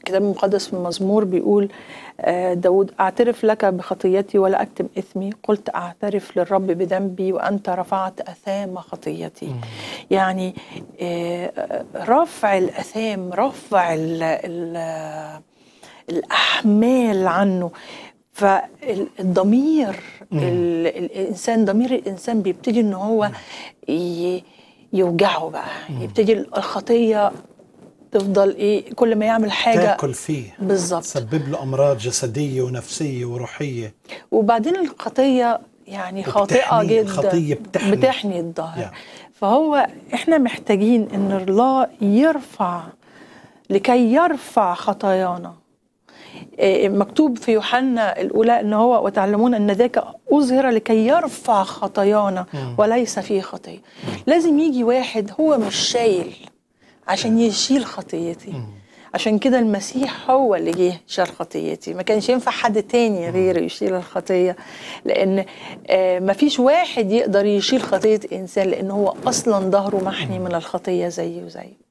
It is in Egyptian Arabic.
الكتاب المقدس في المزمور بيقول آه، داود أعترف لك بخطيتي ولا أكتم إثمي قلت أعترف للرب بذنبي وأنت رفعت أثام خطيتي يعني آه، رفع الأثام رفع ال ال الأحمال عنه فالضمير ال- الإنسان ضمير الإنسان بيبتدي إن هو ي- يوجعه بقى يبتدي الخطية تفضل إيه كل ما يعمل حاجة تاكل فيه بالظبط تسبب له امراض جسديه ونفسيه وروحيه وبعدين الخطية يعني خاطئة وبتحمي- جدا الخطية بتحمي. بتحني الظهر Yeah. فهو احنا محتاجين ان الله يرفع لكي يرفع خطايانا إيه، مكتوب في يوحنا الاولى ان هو وتعلمون ان ذاك اظهر لكي يرفع خطايانا وليس فيه خطيه لازم يجي واحد هو مش شايل عشان يشيل خطيتي عشان كده المسيح هو اللي جه شال خطيتي ما كانش ينفع حد تاني غيره يشيل الخطيه لان آه، ما فيش واحد يقدر يشيل خطيه انسان لان هو اصلا ظهره محني من الخطيه زيه وزي